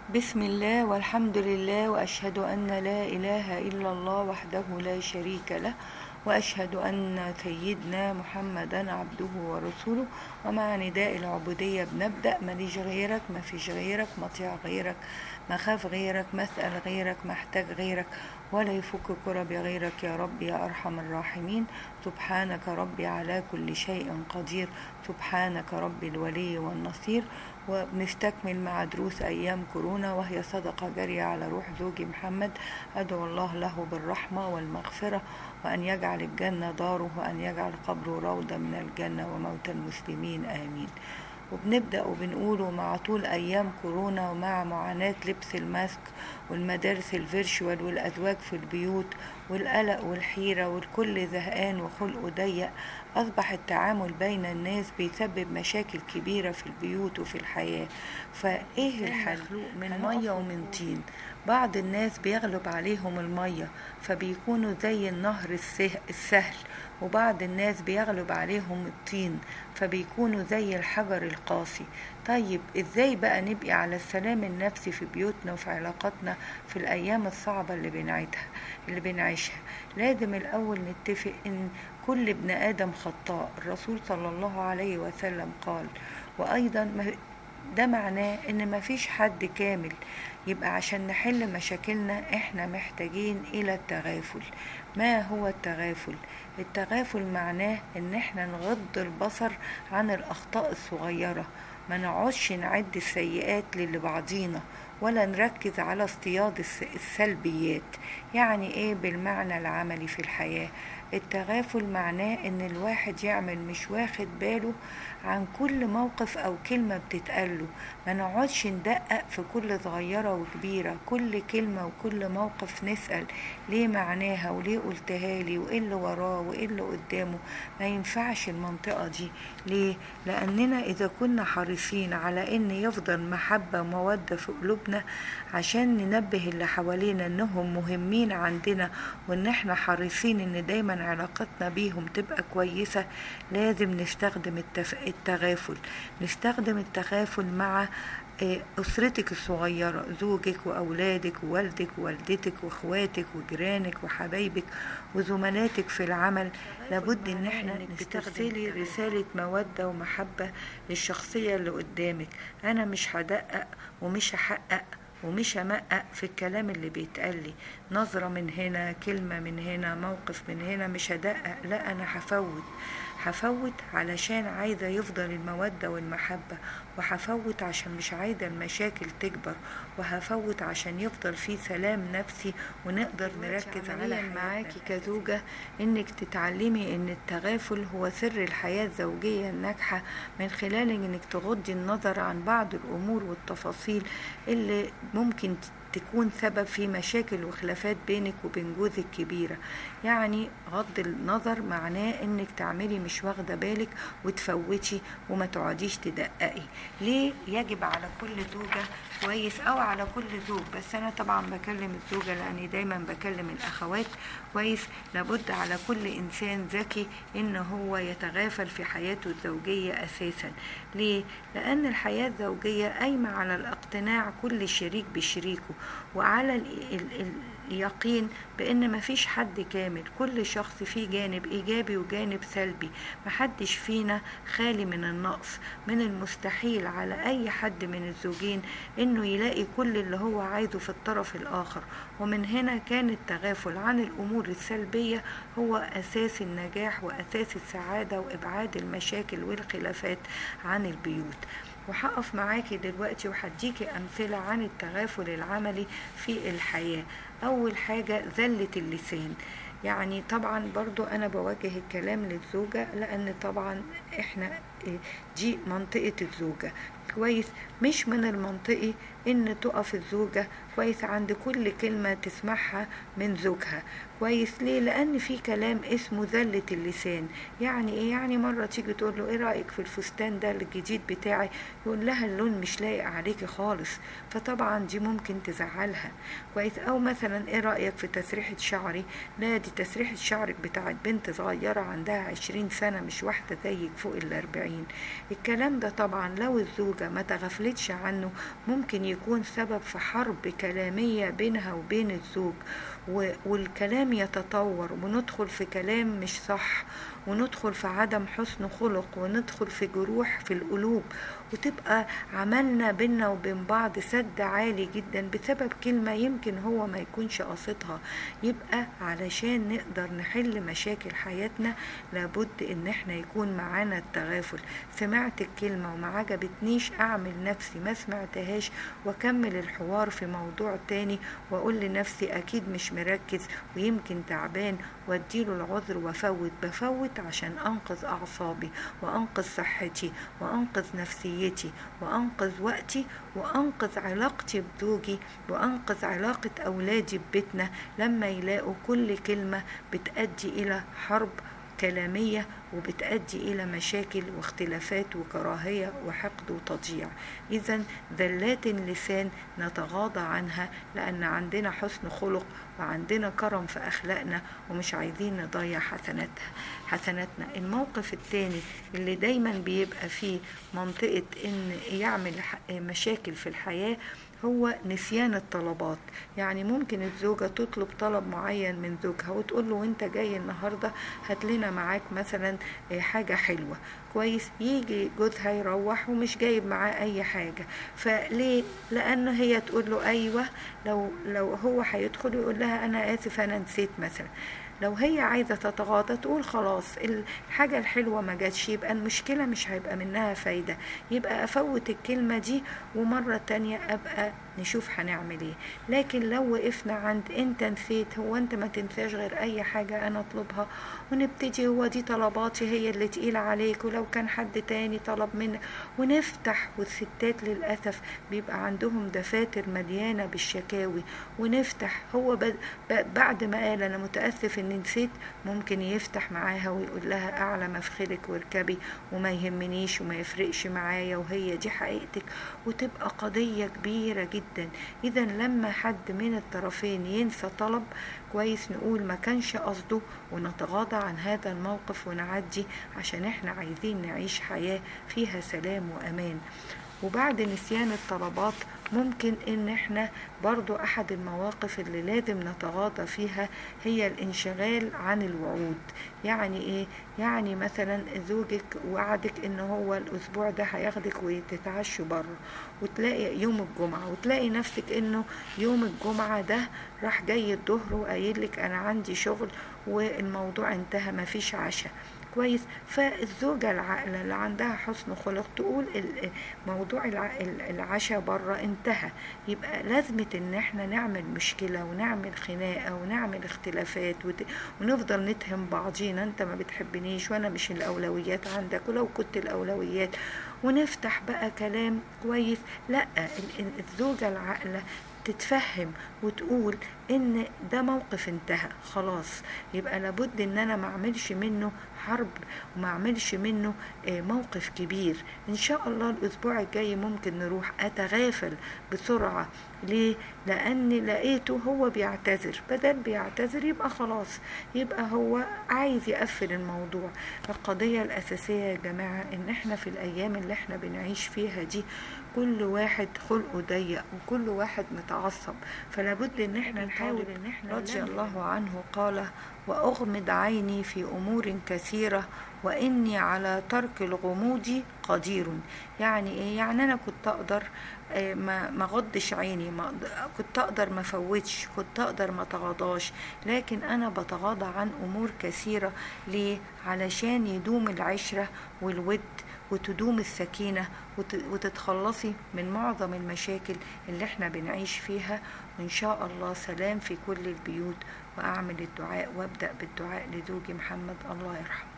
بسم الله والحمد لله واشهد ان لا اله الا الله وحده لا شريك له واشهد ان سيدنا محمدا عبده ورسوله ومع نداء العبوديه بنبدا ماليش غيرك ما فيش غيرك مطيع غيرك مخاف غيرك مسال غيرك محتاج غيرك ولا يفك كرب غيرك يا رب يا ارحم الراحمين سبحانك ربي على كل شيء قدير سبحانك ربي الولي والنصير وبنستكمل مع دروس أيام كورونا وهي صدقة جارية على روح زوجي محمد أدعو الله له بالرحمة والمغفرة وأن يجعل الجنة داره وأن يجعل قبره روضة من الجنة وموت المسلمين آمين وبنبدأ وبنقوله مع طول أيام كورونا ومع معاناة لبس الماسك والمدارس الفيرشوال والأزواج في البيوت والقلق والحيرة والكل زهقان وخلقه ضيق أصبح التعامل بين الناس بيسبب مشاكل كبيرة في البيوت وفي الحياة فإيه الحل من مية ومن طين بعض الناس بيغلب عليهم المية فبيكونوا زي النهر السهل وبعض الناس بيغلب عليهم الطين فبيكونوا زي الحجر القاسي طيب ازاي بقى نبقي على السلام النفسي في بيوتنا وفي علاقاتنا في الايام الصعبة اللي بنعيدها اللي بنعيشها لازم الاول نتفق ان كل ابن ادم خطاء الرسول صلى الله عليه وسلم قال وايضا ده معناه ان مفيش حد كامل يبقى عشان نحل مشاكلنا احنا محتاجين الى التغافل ما هو التغافل التغافل معناه ان احنا نغض البصر عن الاخطاء الصغيره ما نقعدش نعد السيئات للي بعضينا ولا نركز على اصطياد السلبيات يعني ايه بالمعنى العملي في الحياه التغافل معناه ان الواحد يعمل مش واخد باله عن كل موقف او كلمة بتتقاله ما نقعدش ندقق في كل صغيرة وكبيرة كل كلمة وكل موقف نسأل ليه معناها وليه قلتها لي وايه اللي وراه وايه اللي قدامه ما ينفعش المنطقة دي ليه لاننا اذا كنا حريصين على ان يفضل محبة ومودة في قلوبنا عشان ننبه اللي حوالينا انهم مهمين عندنا وان احنا حريصين ان دايما علاقتنا بيهم تبقى كويسة لازم نستخدم التغافل نستخدم التغافل مع أسرتك الصغيرة زوجك وأولادك ووالدك ووالدتك وإخواتك وجيرانك وحبايبك وزملاتك في العمل لابد إن احنا ترسلي رسالة مودة ومحبة للشخصية اللي قدامك أنا مش هدقق ومش هحقق ومش همقق في الكلام اللي بيتقال لي نظرة من هنا كلمة من هنا موقف من هنا مش هدقق لا أنا هفوت هفوت علشان عايزة يفضل المودة والمحبة وهفوت عشان مش عايزة المشاكل تكبر وهفوت عشان يفضل في سلام نفسي ونقدر نركز على معاكي كزوجة انك تتعلمي ان التغافل هو سر الحياة الزوجية الناجحة من خلال انك تغضي النظر عن بعض الامور والتفاصيل اللي ممكن تكون سبب في مشاكل وخلافات بينك وبين جوزك كبيرة يعني غض النظر معناه انك تعملي مش واخدة بالك وتفوتي وما تقعديش تدققي ليه يجب على كل زوجة كويس او على كل زوج بس انا طبعا بكلم الزوجة لاني دايما بكلم الاخوات كويس لابد على كل انسان ذكي ان هو يتغافل في حياته الزوجية اساسا ليه لان الحياة الزوجية قايمة على الاقتناع كل شريك بشريكه وعلى ال ال ال اليقين بان مفيش حد كامل كل شخص فيه جانب ايجابي وجانب سلبي محدش فينا خالي من النقص من المستحيل على اي حد من الزوجين انه يلاقي كل اللي هو عايزه في الطرف الاخر ومن هنا كان التغافل عن الامور السلبيه هو اساس النجاح واساس السعاده وابعاد المشاكل والخلافات عن البيوت وهقف معاكي دلوقتي وهديكي أمثلة عن التغافل العملي في الحياة أول حاجة زلة اللسان يعني طبعا برضو أنا بوجه الكلام للزوجة لأن طبعا إحنا دي منطقة الزوجة كويس مش من المنطقي ان تقف الزوجة كويس عند كل كلمة تسمعها من زوجها كويس ليه لان في كلام اسمه زلة اللسان يعني ايه يعني مرة تيجي تقول له ايه رأيك في الفستان ده الجديد بتاعي يقول لها اللون مش لايق عليكي خالص فطبعا دي ممكن تزعلها كويس او مثلا ايه رأيك في تسريحة شعري لا دي تسريحة شعرك بتاعت بنت صغيرة عندها عشرين سنة مش واحدة زيك فوق الاربعين الكلام ده طبعا لو الزوجة ما تغفلتش عنه ممكن يكون سبب في حرب كلامية بينها وبين الزوج والكلام يتطور وندخل في كلام مش صح وندخل في عدم حسن خلق وندخل في جروح في القلوب وتبقى عملنا بينا وبين بعض سد عالي جدا بسبب كلمة يمكن هو ما يكونش قاصدها يبقى علشان نقدر نحل مشاكل حياتنا لابد ان احنا يكون معانا التغافل سمعت الكلمة وما عجبتنيش اعمل نفسي ما سمعتهاش واكمل الحوار في موضوع تاني واقول لنفسي اكيد مش مركز ويمكن تعبان واديله العذر وافوت بفوت عشان انقذ اعصابي وانقذ صحتي وانقذ نفسيتي وانقذ وقتي وانقذ علاقتي بزوجي وانقذ علاقة اولادي ببيتنا لما يلاقوا كل كلمة بتأدي الى حرب كلامية وبتأدي إلى مشاكل واختلافات وكراهية وحقد وتضييع إذا ذلات اللسان نتغاضى عنها لأن عندنا حسن خلق وعندنا كرم في أخلاقنا ومش عايزين نضيع حسناتها حسناتنا الموقف الثاني اللي دايما بيبقى فيه منطقة إن يعمل مشاكل في الحياة هو نسيان الطلبات يعني ممكن الزوجة تطلب طلب معين من زوجها وتقول له وانت جاي النهاردة هات لنا معاك مثلا حاجة حلوة كويس يجي جوزها يروح ومش جايب معاه اي حاجة فليه لان هي تقول له ايوه لو لو هو هيدخل ويقول لها انا اسف انا نسيت مثلا لو هي عايزة تتغاضى تقول خلاص الحاجة الحلوة ما جاتش يبقى المشكلة مش هيبقى منها فايدة يبقى أفوت الكلمة دي ومرة تانية أبقى نشوف هنعمل ايه لكن لو وقفنا عند انت نسيت هو انت ما تنساش غير اي حاجة انا اطلبها ونبتدي هو دي طلباتي هي اللي تقيلة عليك ولو كان حد تاني طلب منك ونفتح والستات للأسف بيبقى عندهم دفاتر مليانة بالشكاوي ونفتح هو بعد ما قال انا متأسف اني نسيت ممكن يفتح معاها ويقول لها اعلى مفخرك واركبي وما يهمنيش وما يفرقش معايا وهي دي حقيقتك وتبقى قضية كبيرة جدا جدا اذا لما حد من الطرفين ينسى طلب كويس نقول ما كانش قصده ونتغاضى عن هذا الموقف ونعدي عشان احنا عايزين نعيش حياة فيها سلام وامان وبعد نسيان الطلبات ممكن ان احنا برضو احد المواقف اللي لازم نتغاضى فيها هي الانشغال عن الوعود يعني ايه يعني مثلا زوجك وعدك ان هو الاسبوع ده هياخدك وتتعشوا بره وتلاقي يوم الجمعة وتلاقي نفسك انه يوم الجمعة ده راح جاي الظهر وقايل لك انا عندي شغل والموضوع انتهى مفيش عشاء كويس فالزوجة العاقلة اللي عندها حسن خلق تقول موضوع العشاء بره انتهى يبقى لازمة ان احنا نعمل مشكلة ونعمل خناقة ونعمل اختلافات ونفضل نتهم بعضينا انت ما بتحبنيش وانا مش الاولويات عندك ولو كنت الاولويات ونفتح بقى كلام كويس لا الزوجة العاقلة تتفهم وتقول ان ده موقف انتهى خلاص يبقى لابد ان انا ما اعملش منه حرب وما اعملش منه موقف كبير ان شاء الله الاسبوع الجاي ممكن نروح اتغافل بسرعة ليه لان لقيته هو بيعتذر بدل بيعتذر يبقى خلاص يبقى هو عايز يقفل الموضوع القضية الاساسية يا جماعة ان احنا في الايام اللي احنا بنعيش فيها دي كل واحد خلقه ضيق وكل واحد متعصب فلابد ان احنا نحاول ان احنا رضي الله عنه قال واغمض عيني في امور كثيره واني على ترك الغموض قدير يعني ايه يعني انا كنت اقدر ما ما غضش عيني ما كنت اقدر ما فوتش كنت اقدر ما تغاضاش لكن انا بتغاضى عن امور كثيره ليه علشان يدوم العشره والود وتدوم السكينه وتتخلصي من معظم المشاكل اللي احنا بنعيش فيها وان شاء الله سلام في كل البيوت واعمل الدعاء وابدا بالدعاء لزوجي محمد الله يرحمه